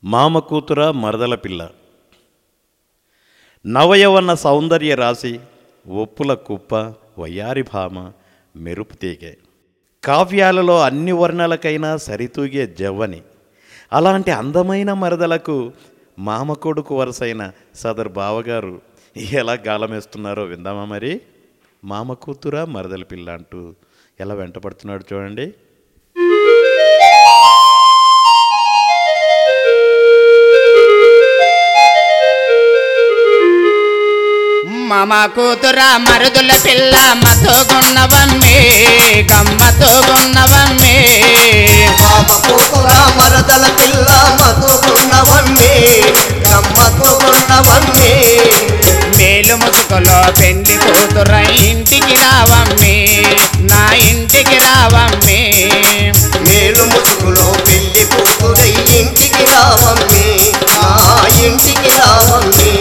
మామ కూతుర మరదల పిల్ల నవయవన సౌందర్య రాశి ఒప్పుల కుప్ప వయ్యారి భామ మెరుపు తీగే కావ్యాలలో అన్ని వర్ణాలకైనా సరితూగే జవ్వని అలాంటి అందమైన మరదలకు మామ కొడుకు వరసైన సదర్ బావగారు ఎలా గాలమేస్తున్నారో విందామా మరి మామ కూతుర మరదల పిల్ల అంటూ ఎలా వెంటపడుతున్నాడు చూడండి మమ కూతుర మరుదుల పిల్ల మతోగున్నవమ్మే గమ్మతోగున్నవమ్మే మామ కూతుర మరదల పిల్ల మధుకున్నవమ్మి గమ్మత్తుకున్నవమ్మి మేలు ముసుగులో పెళ్లి కూతుర ఇంటికి రావమ్మే నా ఇంటికి రావమ్మే మేలు ముసుగులో పెళ్లి కూతురై ఇంటికి రావమ్మి నా ఇంటికి రావమ్మి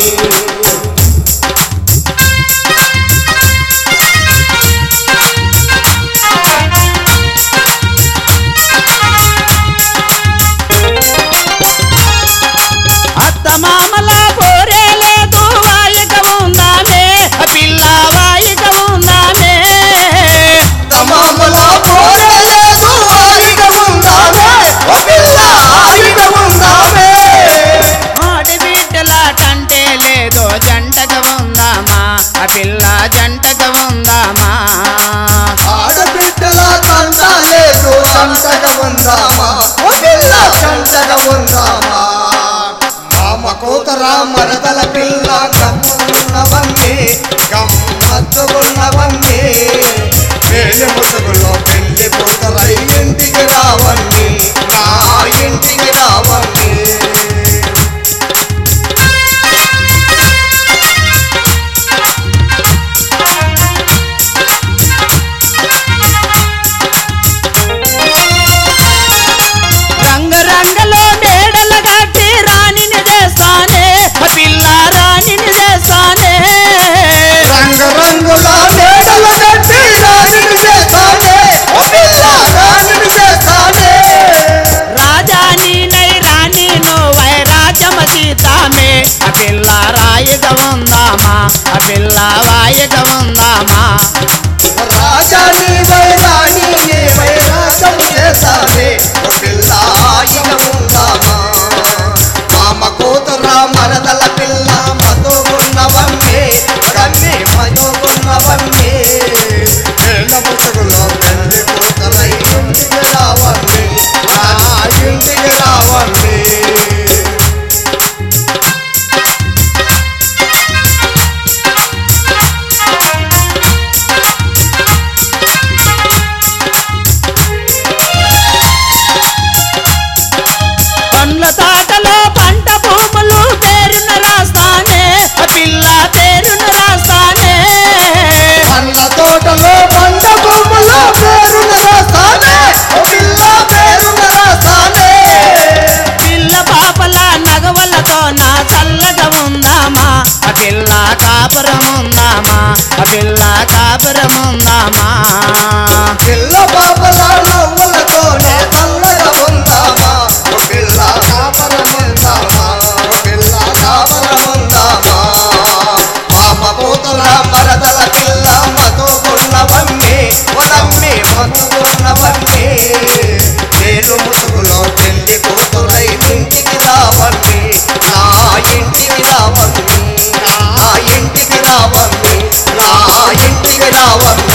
అత్త మామల పోరే లేదు వాయిక ఉందామే పిల్ల వాయిక ఉందామే తమామల పోరలేదు ఆయిగ ఉందామే ఓ పిల్ల ఆయిగ ఉందామే ఆడబిడ్డలాటంటే లేదో జంటగా ఉందామా ఆ పిల్ల జంటగా ఉందామా ఆడబిడ్డల తంట లేదు సంతగా ఉందామా ఓ పిల్ల సంతగా ఉందామా మామ కూతుర మరదల పిల్ల గమ్మున్నవన్నీ గమ్మత్తుకున్నవన్నీ పెళ్లి ముసుగులో పెళ్లి కూతుర ఇంటికి రావన్నీ నా ఇంటికి రావన్నీ రంగరంగలో మేడల కట్టి రాణిని చేస్తానే ఆ పిల్ల రాణిని చేస్తానే రంగు రంగుల మేడల కట్టి రాణిని చేస్తానే ఓ పిల్ల రాణిని చేస్తానే రాజాని నై రాణి నోవై రాజమ సీతామే ఆ పిల్ల రాయిగా ఉందామా ఆ పిల్ల వాయిగా ఉందామా రాజాని వైరాణి వైరాగం చేస్తానే ఓ పిల్ల ఆయిగ ఉందామా మామ కూతుర మరదల పిల్ల మధుగున్నవమ్మే కన్ని మధుగున్నవమ్మే పిల్ల ముసుగులో పెళ్లి కూతుర ఇంటికి రావమ్మే ఆ ఇంటికి రావమ్మే పండ్ల తోటలో పంట భూములు పేరున రాస్తానే ఆ పిల్ల పేరున రాస్తానే పండ్ల తోటలో పంట భూములో పేరున రాస్తానే ఓ పిల్ల పేరున రాస్తానే పిల్ల పాపల నగవలతో నా చల్లగా ఉందామా ఆ పిల్ల కాపురం ఉందామా ఆ పిల్ల కాపురం ఉందామా పిల్ల పాపల నవ్వులతోనే చల్లగా ఉందామా ఓ పిల్ల కాపరముందామా ఓ పిల్ల కాపరముందామా పాప కూతుల మరదల పిల్ల మధుకున్నవన్నీ ఒలమ్మి మధుకున్నవన్నీ నేను ముసుగులో పెళ్లి కూతురై ఇంటికి రావన్నీ నా ఇంటికి రావన్నీ నా ఇంటికి రావన్నీ నా ఇంటికి రావన్నీ